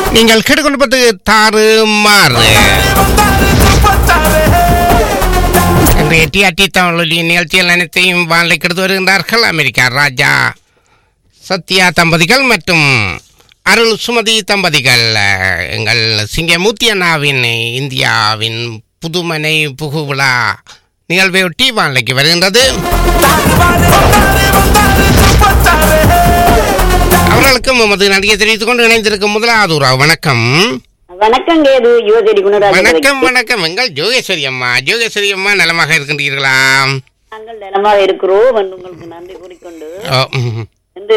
நீங்கள் கேட்டுக்கொண்டிருப்பது தாறு மாறு இன்றைய டிஆர்டி தமிழொலி நிகழ்ச்சிகள் அனைத்தையும் வாழை கெடுத்து வருகின்றார்கள் அமெரிக்கா ராஜா சத்யா தம்பதிகள் மற்றும் அருள் சுமதி தம்பதிகள் அஹ், எங்கள் சிங்கமூர்த்தி அண்ணாவின் இந்தியாவின் புதுமனை புகு விழா நிகழ்வையொட்டி வாழைக்கு வருகின்றது அவர்களுக்கும் எமது நடிகை தெரிவித்துக் கொண்டு இணைந்திருக்கும் முதலாவது உறவு வணக்கம் வணக்கம் கேது யுவசரி குணராஜ வணக்கம் வணக்கம் எங்கள் ஜோகேஸ்வரி அம்மா ஜோகேஸ்வரி அம்மா நலமாக இருக்கின்றீர்களா நாங்கள் நலமாக இருக்கிறோம் என்று உங்களுக்கு நன்றி கூறிக்கொண்டு ஓ, ம். வந்து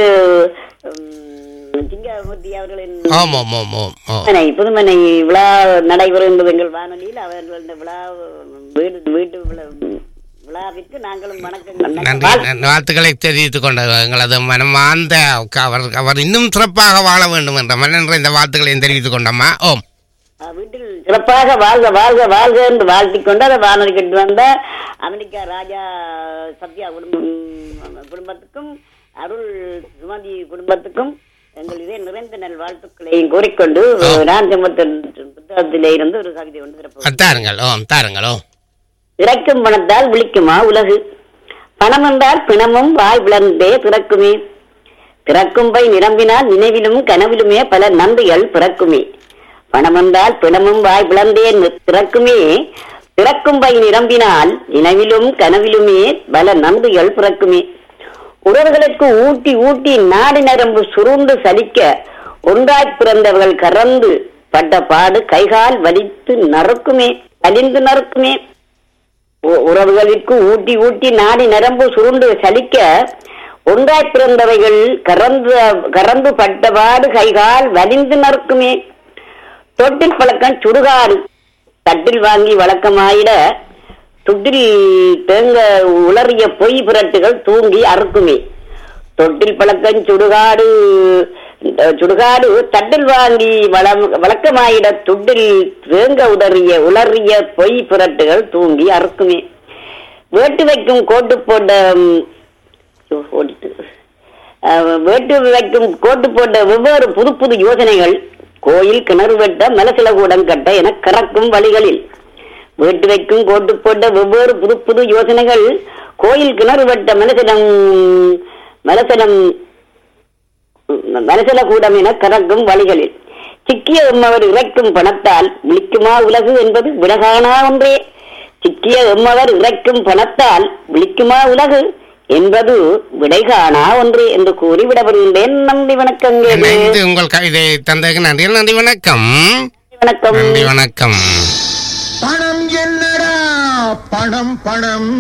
உம், சிங்கமூர்த்தி அவர்களின் ஆமாம் ஆமாம் ஆமாம் ஓ புதுமனை புதுமனை விழா நடைபெறுகின்றது எங்கள் வானொலியில் அவர்களது விழா வீடு வீட்டு விழா விழாவிற்கு நாங்களும் வணக்கங்கள் நன்றி வாழ்- நன்றி. வாழ்த்துக்களை தெரிவித்துக் கொண்ட எங்களது மனமார்ந்த அவர் அவர் இன்னும் சிறப்பாக வாழ வேண்டும் என்ற மனன்ற இந்த வாழ்த்துக்களையும் தெரிவித்துக் கொண்டம்மா ஓம் அஹ் வீட்டில் சிறப்பாக வாழ்க வாழ்க வாழ்க என்று வாழ்த்திக் கொண்டு அதை வானொலி கட்டு வந்த அமெரிக்கா ராஜா சத்யா குடும்பம் குடும்பத்துக்கும் அருள் சுமதி குடும்பத்துக்கும் எங்கள் இதே நிறைந்த நல் வாழ்த்துக்களையும் கூறிக்கொண்டு நான் செம்மத்தின் புத்தகத்திலே இருந்து ஒரு கவிதை ஒன்று திறப்போம் தாருங்கள் ஓம் தாருங்கள் ஓம் இறக்கும் பணத்தால் விழிக்குமா உலகு பணம் என்றால் பிணமும் வாய் விளர்ந்தே திறக்குமே திறக்கும் பை நிரம்பினால் நினைவிலும் கனவிலுமே பல நன்றிகள் பிறக்குமே பணம் என்றால் பிணமும் வாய் விளர்ந்தே நி- திறக்குமே திறக்கும் பை நிரம்பினால் நினைவிலும் கனவிலுமே பல நன்றிகள் பிறக்குமே உறவுகளுக்கு ஊட்டி ஊட்டி நாடு நரம்பு சுருண்டு சலிக்க ஒன்றாய் பிறந்தவர்கள் கறந்து பட்ட பாடு கைகால் வலித்து நறுக்குமே அலிந்து நறுக்குமே உ- உறவுகளுக்கு ஊட்டி ஊட்டி நாடி நரம்பு சுருண்டு சலிக்க ஒன்றாய் பிறந்தவைகள் கறந்து கறந்து பட்டபாடு கைகால் வலிந்து நறுக்குமே தொட்டில் பழக்கம் சுடுகாடு தட்டில் வாங்கி வழக்கமாயிட துட்டில் தேங்க உளறிய பொய் புரட்டுகள் தூங்கி அறுக்குமே தொட்டில் பழக்கம் சுடுகாடு அஹ், சுடுகாடு தட்டில் வாங்கி வளம் வழக்கமாயிட துட்டில் தேங்க உதறிய உளறிய பொய் புரட்டுகள் தூங்கி அறுக்குமே வேட்டு வைக்கும் கோட்டு போட்ட ம், ஐயோ, ஓடிட்டு அஹ், வேட்டு வைக்கும் கோட்டு போட்ட வெவ்வேறு புது புது யோசனைகள் கோயில் கிணறு வெட்ட மலசில கூடம் கட்ட என கறக்கும் வழிகளில் வேட்டு வைக்கும் கோட்டு போட்ட வெவ்வேறு புது புது யோசனைகள் கோயில் கிணறு வெட்ட மலசிலம் மலசிலம் மனசில கூடம் என கறக்கும் வழிகளில் சிக்கிய எம்மவர் இறைக்கும் பணத்தால் விழிக்குமா உலகு என்பது விலகானா ஒன்றே சிக்கிய எம்மவர் இறைக்கும் பணத்தால் விழிக்குமா உலகு என்பது விடைகாணா ஒன்று என்று கூறி விடப்படுகின்றேன் நன்றி வணக்கம் இணைந்து உங்கள் கவிதை தந்ததுக்கு நன்றி நன்றி வணக்கம் வணக்கம் நன்றி வணக்கம் பணம் என்னடா பணம் பணம்